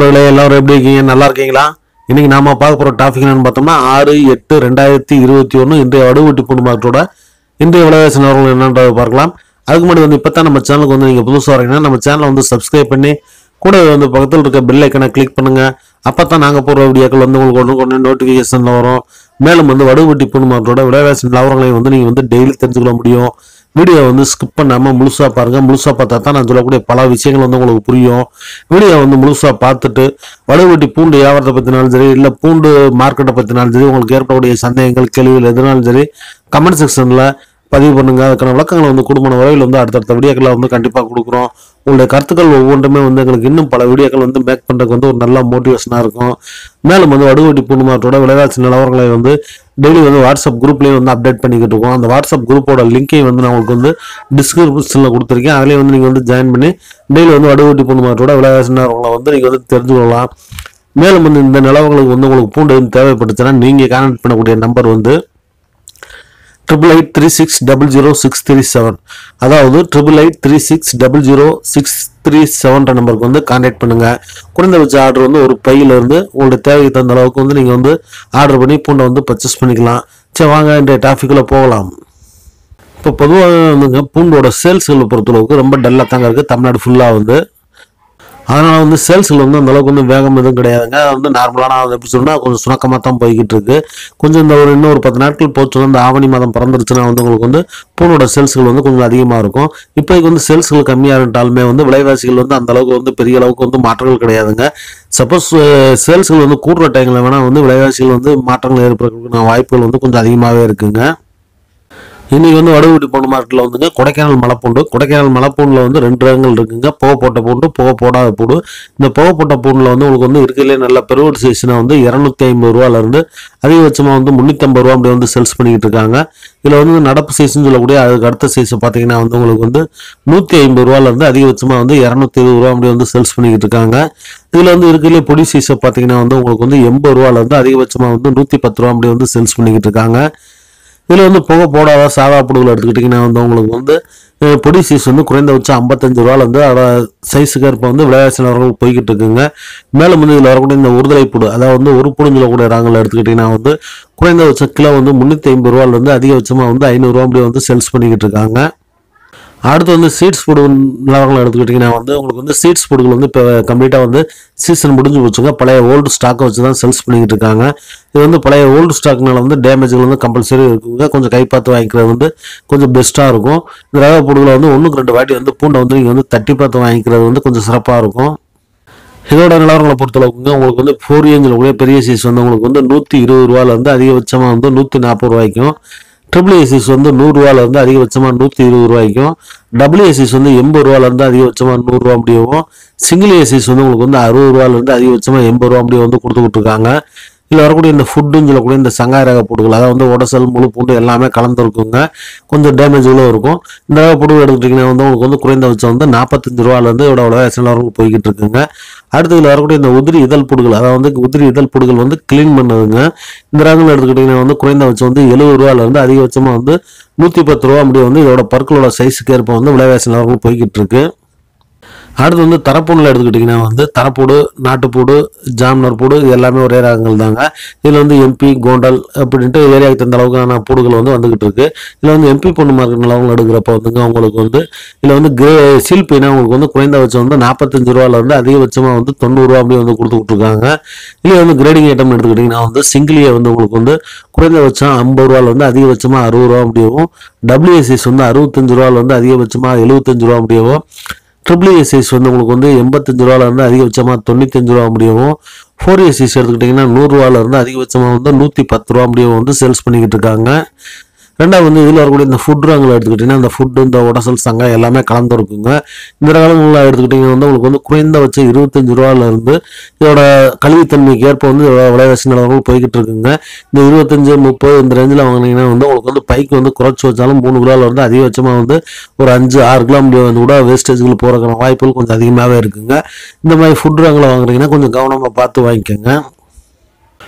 நண்பர்களே எல்லாரும் எப்படி இருக்கீங்க நல்லா இருக்கீங்களா இன்னைக்கு நாம பார்க்க போற டாபிக் என்னன்னு பார்த்தோம்னா ஆறு எட்டு ரெண்டாயிரத்தி இருபத்தி ஒன்று இன்றைய வடுவட்டி பூண்டு மார்க்கெட்டோட இன்றைய விலைவாசி நிலவரங்கள் என்னன்றதை பார்க்கலாம் அதுக்கு முன்னாடி வந்து இப்போ தான் நம்ம சேனலுக்கு வந்து நீங்கள் புதுசாக வரீங்கன்னா நம்ம சேனலை வந்து சப்ஸ்கிரைப் பண்ணி கூட வந்து பக்கத்தில் இருக்க பெல் ஐக்கனை கிளிக் பண்ணுங்க அப்போ தான் நாங்கள் போடுற வீடியோக்கள் வந்து உங்களுக்கு ஒன்று ஒன்று நோட்டிஃபிகேஷனில் வரும் மேலும் வந்து வடுவட்டி பூண்டு மார்க்கெட்டோட விலைவாசி நிலவரங்களை வந்து நீங்கள் வந்து டெய்லி தெரிஞ்சுக்கொள்ள முடியும் வீடியோ வந்து ஸ்கிப் பண்ணாமல் முழுசாக பாருங்கள் முழுசாக பார்த்தா தான் நான் சொல்லக்கூடிய பல விஷயங்கள் வந்து உங்களுக்கு புரியும் வீடியோ வந்து முழுசாக பார்த்துட்டு வடுவட்டி பூண்டு வியாபாரத்தை பற்றினாலும் சரி இல்லை பூண்டு மார்க்கெட்டை பற்றினாலும் சரி உங்களுக்கு ஏற்படக்கூடிய சந்தேகங்கள் கேள்விகள் எதுனாலும் சரி கமெண்ட் செக்ஷனில் பதிவு பண்ணுங்க அதுக்கான விளக்கங்களை வந்து குடும்ப வரையில் வந்து அடுத்தடுத்த வீடியோக்களை வந்து கண்டிப்பாக கொடுக்குறோம் உங்களுடைய கருத்துக்கள் ஒவ்வொன்றுமே வந்து எங்களுக்கு இன்னும் பல வீடியோக்கள் வந்து மேக் பண்ணுறதுக்கு வந்து ஒரு நல்ல மோட்டிவேஷனாக இருக்கும் மேலும் வந்து வடுவட்டி பூண்டுமாட்டோட விலைவாசி நிலவரங்களை வந்து டெய்லி வந்து வாட்ஸ்அப் குரூப்லேயும் வந்து அப்டேட் பண்ணிக்கிட்டு இருக்கோம் அந்த வாட்ஸ்அப் குரூப்போட லிங்கையும் வந்து நான் உங்களுக்கு வந்து டிஸ்கிரிப்ஷனில் கொடுத்துருக்கேன் அதுலேயும் வந்து நீங்கள் வந்து ஜாயின் பண்ணி டெய்லி வந்து வடுவட்டி பூண்டுமாட்டோட விலைவாசி நிலவரங்களை வந்து நீங்கள் வந்து தெரிஞ்சு கொள்ளலாம் மேலும் வந்து இந்த நிலவரங்களுக்கு வந்து உங்களுக்கு பூண்டு வந்து தேவைப்பட்டுச்சுன்னா நீங்கள் கான்டாக்ட் பண்ணக்கூடிய நம்பர் வந்து triple eight three six double zero six three seven அதாவது triple eight three six double zero six three செவன்ற நம்பருக்கு வந்து கான்டாக்ட் பண்ணுங்க குறைந்தபட்ச ஆர்டர் வந்து ஒரு பையில இருந்து உங்களுடைய தேவைக்கு தகுந்த அளவுக்கு வந்து நீங்கள் வந்து ஆர்டர் பண்ணி பூண்டை வந்து பர்ச்சேஸ் பண்ணிக்கலாம் சரி வாங்க இன்றைய டாபிக்குள்ள போகலாம் இப்போ பொதுவாக வந்துங்க பூண்டோட சேல்ஸ்களை பொறுத்தளவுக்கு ரொம்ப டல்லாக தாங்க இருக்குது தமிழ்நாடு ஃபுல்லாக வந்து அதனால் வந்து சேல்ஸில் வந்து அந்த அளவுக்கு வந்து வேகம் எதுவும் கிடையாதுங்க அது வந்து நார்மலான அது எப்படி சொன்னால் கொஞ்சம் சுணக்கமாக தான் போய்கிட்டு இருக்கு கொஞ்சம் இந்த ஒரு இன்னும் ஒரு பத்து நாட்கள் போச்சுன்னா இந்த ஆவணி மாதம் பிறந்துருச்சுன்னா வந்து உங்களுக்கு வந்து பூனோட சேல்ஸ்கள் வந்து கொஞ்சம் அதிகமாக இருக்கும் இப்போதைக்கு வந்து சேல்ஸ்கள் கம்மியாக இருந்தாலுமே வந்து விலைவாசிகள் வந்து அந்த அளவுக்கு வந்து பெரிய அளவுக்கு வந்து மாற்றங்கள் கிடையாதுங்க சப்போஸ் சேல்ஸ்கள் வந்து கூடுற டைமில் வேணால் வந்து விலைவாசிகள் வந்து மாற்றங்கள் ஏற்படுறதுக்கான வாய்ப்புகள் வந்து கொஞ்சம் அதிகமாகவே இருக்குங்க இன்னைக்கு வந்து வடுவூட்டி பூண்டு மார்க்கெட்டில் வந்துங்க கொடைக்கானல் மலைப்பூண்டு கொடைக்கானல் மலைப்பூண்டில் வந்து ரெண்டு ரகங்கள் இருக்குங்க புகை போட்ட பூண்டு புகை போடாத பூண்டு இந்த புகை போட்ட பூண்டில் வந்து உங்களுக்கு வந்து இருக்கிறதுலே நல்ல பெருவோடு சைஸ்னா வந்து இரநூத்தி ஐம்பது ரூபாலேருந்து அதிகபட்சமாக வந்து முந்நூற்றம்பது ரூபா அப்படி வந்து சேல்ஸ் பண்ணிக்கிட்டு இருக்காங்க இதில் வந்து நடப்பு சைஸ்னு சொல்லக்கூடிய அதுக்கு அடுத்த சைஸை பார்த்தீங்கன்னா வந்து உங்களுக்கு வந்து நூற்றி ஐம்பது ரூபாலேருந்து அதிகபட்சமாக வந்து இரநூத்தி இருபது ரூபா அப்படி வந்து சேல்ஸ் பண்ணிக்கிட்டு இருக்காங்க இதில் வந்து இருக்கிறதுலே பொடி சைஸை பார்த்தீங்கன்னா வந்து உங்களுக்கு வந்து எண்பது ரூபாலேருந்து அதிகபட்சமாக வந்து நூற்றி பத்து ரூபா அப்படி வந்து சேல்ஸ் பண்ணிக்கிட்டு இருக்காங்க இதில் வந்து புகை போடாத சாதா புடுகள் எடுத்துக்கிட்டிங்கன்னா வந்து உங்களுக்கு வந்து அஹ், பொடி சைஸ் வந்து குறைந்தபட்சம் ஐம்பத்தஞ்சு ரூபாலேருந்து அதோட சைஸுக்கு ஏற்ப வந்து விலைவாசி நிலவரங்கள் போய்கிட்டு இருக்குங்க மேலும் வந்து இதில் வரக்கூடிய இந்த உறுதலை புடு அதாவது வந்து ஒரு புடுன்னு சொல்லக்கூடிய ரகங்கள் எடுத்துக்கிட்டிங்கன்னா வந்து குறைந்தபட்சம் கிலோ வந்து முந்நூற்றி ஐம்பது ரூபாலேருந்து அதிகபட்சமாக வந்து ஐநூறுரூவா அப்படி வந்து சேல்ஸ் பண்ணிக்கிட்டு இருக்காங்க அடுத்து வந்து சீட்ஸ் ஃபுட் நிலவரங்கள் எடுத்துக்கிட்டிங்கன்னா வந்து உங்களுக்கு வந்து சீட்ஸ் ஃபுட்டுகள் வந்து இப்போ கம்ப்ளீட்டாக வந்து சீசன் முடிஞ்சு போச்சுங்க பழைய ஓல்டு ஸ்டாக்கை வச்சு தான் சேல்ஸ் பண்ணிக்கிட்டு இருக்காங்க இது வந்து பழைய ஓல்டு ஸ்டாக்னால வந்து டேமேஜ்கள் வந்து கம்பல்சரி இருக்குங்க கொஞ்சம் கைப்பாத்து வாங்கிக்கிறது வந்து கொஞ்சம் பெஸ்ட்டாக இருக்கும் இந்த ரக பொருட்களை வந்து ஒன்றுக்கு ரெண்டு வாட்டி வந்து பூண்டை வந்து நீங்கள் வந்து தட்டி பார்த்து வாங்கிக்கிறது வந்து கொஞ்சம் சிறப்பாக இருக்கும் இதோட நிலவரங்களை பொறுத்தளவுக்குங்க உங்களுக்கு வந்து ஃபோர் ஏஞ்சில் கூட பெரிய சைஸ் வந்து உங்களுக்கு வந்து நூற்றி இருபது ரூபாலேருந்து அதிகபட்சமாக வந்து நூற்றி நாற்பது ரூபாய்க்கும் ட்ரிபிள் ஏசிஸ் வந்து நூறுரூவாலேருந்து அதிகபட்சமாக நூற்றி இருபது ரூபாய்க்கும் டபுள் ஏசிஸ் வந்து எண்பது ரூபாலேருந்து அதிகபட்சமாக நூறுரூவா முடியவும் சிங்கிள் ஏசிஸ் வந்து உங்களுக்கு வந்து அறுபது ரூபாலேருந்து அதிகபட்சமாக எண்பது ரூபா முடிய வந்து கொடுத்துக்கிட்டு இருக்காங்க இதில் வரக்கூடிய இந்த ஃபுட்டுன்னு சொல்லக்கூடிய இந்த சங்காய ரக பொருட்கள் அதாவது வந்து உடசல் முழு பூண்டு எல்லாமே கலந்துருக்குங்க கொஞ்சம் டேமேஜ்களும் இருக்கும் இந்த ரக பொருட்கள் எடுத்துக்கிட்டிங்கன்னா வந்து உங்களுக்கு வந்து குறைந்தபட்சம் வந்து நாற்பத்தஞ்சு ரூபாலேருந்து இதோட விலைவாசி நிலவரம் போய்கிட்டு இருக்குங்க அடுத்து இதில் வரக்கூடிய இந்த உதிரி இதழ் புடுகள் அதாவது வந்து உதிரி இதழ் புடுகள் வந்து க்ளீன் பண்ணுதுங்க இந்த ரகங்கள் எடுத்துக்கிட்டிங்கன்னா வந்து குறைந்தபட்சம் வந்து எழுபது ரூபாலேருந்து அதிகபட்சமாக வந்து நூற்றி பத்து ரூபா முடிய வந்து இதோட பற்களோட சைஸுக்கு ஏற்ப வந்து விலைவாசி நிலவரம் போய்கிட்டு இருக்கு அடுத்து வந்து தரப்பூனில் எடுத்துக்கிட்டிங்கன்னா வந்து தரப்பூடு நாட்டுப்பூடு ஜாம்னர் பூடு இது எல்லாமே ஒரே ரகங்கள் தாங்க இதில் வந்து எம்பி கோண்டல் அப்படின்ட்டு ஏரியாவுக்கு தகுந்த அளவுக்கான பூடுகள் வந்து வந்துகிட்டு இருக்கு இதில் வந்து எம்பி பொண்ணு மார்க்கெட் நிலவரம் எடுக்கிறப்ப வந்துங்க உங்களுக்கு வந்து இதில் வந்து கிரே சீல்பினா உங்களுக்கு வந்து குறைந்தபட்சம் வந்து நாற்பத்தஞ்சு ரூபாலேருந்து அதிகபட்சமாக வந்து தொண்ணூறுரூவா அப்படி வந்து கொடுத்துக்கிட்டு இருக்காங்க இல்லை வந்து கிரேடிங் ஐட்டம் எடுத்துக்கிட்டிங்கன்னா வந்து சிங்கிளியை வந்து உங்களுக்கு வந்து குறைந்தபட்சம் ஐம்பது ரூபாலேருந்து அதிகபட்சமாக அறுபது ரூபா முடியவும் டபிள்யூஎஸ்எஸ் வந்து அறுபத்தஞ்சு ரூபாலேருந்து அதிகபட்சமாக எழுபத்தஞ்சு ரூபா முடியவும் ட்ரிபிள் ஏ சைஸ் வந்து உங்களுக்கு வந்து எண்பத்தஞ்சு ரூபாலேருந்து அதிகபட்சமாக தொண்ணூத்தஞ்சு ரூபா முடியவும் ஃபோர் ஏ சைஸ் எடுத்துக்கிட்டிங்கன்னா நூறுரூவாலேருந்து அதிகபட்சமாக வந்து நூற்றி பத்து ரூபா முடியவும் வந்து சேல்ஸ் பண்ணிக்கிட்டு இருக்காங்க ரெண்டாவது வந்து இதில் வரக்கூடிய இந்த ஃபுட் ரகங்களை எடுத்துக்கிட்டிங்கன்னா இந்த ஃபுட்டு இந்த உடசல் சங்கம் எல்லாமே கலந்து இருக்குங்க இந்த ரகங்களில் எடுத்துக்கிட்டிங்கன்னா வந்து உங்களுக்கு வந்து குறைந்தபட்சம் இருபத்தஞ்சு ரூபாலேருந்து இதோட கல்வித்தன்மைக்கு ஏற்ப வந்து இதோட விலைவாசி நிலவரங்கள் போய்கிட்டு இருக்குங்க இந்த இருபத்தஞ்சு முப்பது இந்த ரேஞ்சில் வாங்கினீங்கன்னா வந்து உங்களுக்கு வந்து பைக்கு வந்து குறைச்சி வச்சாலும் மூணு கிலோவில் வந்து அதிகபட்சமாக வந்து ஒரு அஞ்சு ஆறு கிலோ முடிய வந்து கூட வேஸ்டேஜ்கள் போகிறக்கான வாய்ப்புகள் கொஞ்சம் அதிகமாகவே இருக்குங்க இந்த மாதிரி ஃபுட் ரகங்களை வாங்குறீங்கன்னா கொஞ்சம் கவனமாக பார்த்து வாங்கிக்கோங்க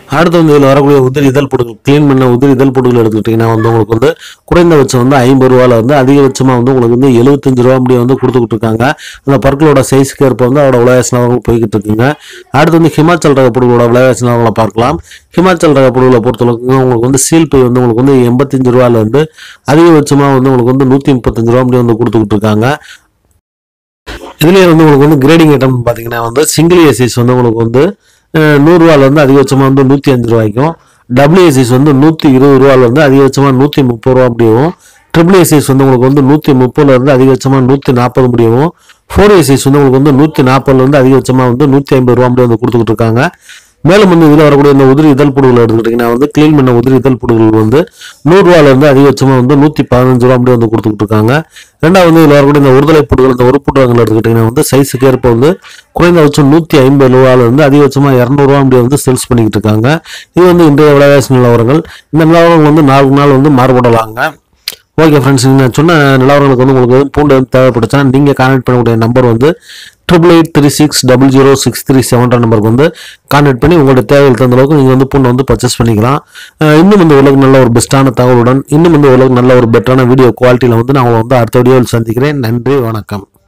அடுத்து வந்து இதில் வரக்கூடிய உதிரி இதழ் பொருட்கள் க்ளீன் பண்ண உதிரி இதழ் பொருட்கள் எடுத்துக்கிட்டிங்கன்னா வந்து உங்களுக்கு வந்து குறைந்தபட்சம் வந்து ஐம்பது ரூபால வந்து அதிகபட்சமாக வந்து உங்களுக்கு வந்து எழுபத்தஞ்சு ரூபா முடிய வந்து கொடுத்துக்கிட்டு இருக்காங்க அந்த பற்களோட சைஸ்க்கு ஏற்ப வந்து அதோட விலைவாசி நிலவரங்கள் போய்கிட்டு இருக்குங்க அடுத்து வந்து ஹிமாச்சல் ரக பொருட்களோட விலைவாசி நிலவரங்களை பார்க்கலாம் ஹிமாச்சல் ரக பொருட்களை பொறுத்தளவுக்கு உங்களுக்கு வந்து சீல் பை வந்து உங்களுக்கு வந்து எண்பத்தஞ்சு ரூபால இருந்து அதிகபட்சமாக வந்து உங்களுக்கு வந்து நூற்றி முப்பத்தஞ்சு ரூபா முடிய வந்து கொடுத்துக்கிட்டு இருக்காங்க இதுலேயே வந்து உங்களுக்கு வந்து கிரேடிங் ஐட்டம் பார்த்தீங்கன்னா வந்து சிங்கிள் ஏசிஸ் வந்து உங்களுக்கு வந்து அஹ், நூறுரூவால இருந்து அதிகபட்சமாக வந்து நூற்றி அஞ்சு ரூபாய்க்கும் டபுள் ஏசிஸ் வந்து நூற்றி இருபது ரூபால இருந்து அதிகபட்சமாக நூற்றி முப்பது ரூபா முடியவும் ட்ரிபிள் ஏசிஸ் வந்து உங்களுக்கு வந்து நூற்றி முப்பதுல இருந்து அதிகபட்சமாக நூற்றி நாற்பது முடியவும் ஃபோர் ஏசிஸ் வந்து உங்களுக்கு வந்து நூற்றி நாற்பதுல இருந்து அதிகபட்சமாக வந்து நூற்றி ஐம்பது ரூபா முடிய வந்து கொடுத்துக்கிட்டு இருக்காங்க மேலும் வந்து இதில் வரக்கூடிய இந்த உதிரி இதழ் புடுகள் எடுத்துக்கிட்டிங்கன்னா வந்து க்ளீன் பண்ண உதிரி இதழ் புடுகள் வந்து நூறுரூவால இருந்து அதிகபட்சமாக வந்து நூற்றி பதினஞ்சு ரூபா அப்படி வந்து கொடுத்துக்கிட்டு இருக்காங்க ரெண்டாவது வந்து இதில் வரக்கூடிய இந்த ஒருதலை புடுகள் இந்த ஒரு புட்டுவங்கள் எடுத்துக்கிட்டிங்கன்னா வந்து சைஸுக்கு ஏற்ப வந்து குறைந்தபட்சம் நூற்றி ஐம்பது ரூபால இருந்து அதிகபட்சமாக இரநூறுவா அப்படி வந்து சேல்ஸ் பண்ணிக்கிட்டு இருக்காங்க இது வந்து இன்றைய விலைவாசி நிலவரங்கள் இந்த நிலவரங்கள் வந்து நாளுக்கு நாள் வந்து மாறுபடலாங்க ஓகே ஃப்ரெண்ட்ஸ் நான் சொன்ன நிலவரங்களுக்கு வந்து உங்களுக்கு வந்து பூண்டு வந்து தேவைப்படுச்சா நீங்கள் கான்டாக்ட் பண்ணக்கூடிய நம்பர் வந்து triple eight three six double zero six three செவன்ற நம்பருக்கு வந்து கான்டாக்ட் பண்ணி உங்களோட தேவைகள் தகுந்த அளவுக்கு நீங்கள் வந்து பூண்டை வந்து பர்ச்சேஸ் பண்ணிக்கலாம் அஹ் இன்னும் இந்த உலகம் நல்ல ஒரு பெஸ்ட்டான தகவலுடன் இன்னும் இந்த உலகம் நல்ல ஒரு பெட்டரான வீடியோ குவாலிட்டியில் வந்து நான் உங்களை வந்து அடுத்த வீடியோவில் சந்திக்கிறேன் நன்றி வணக்கம்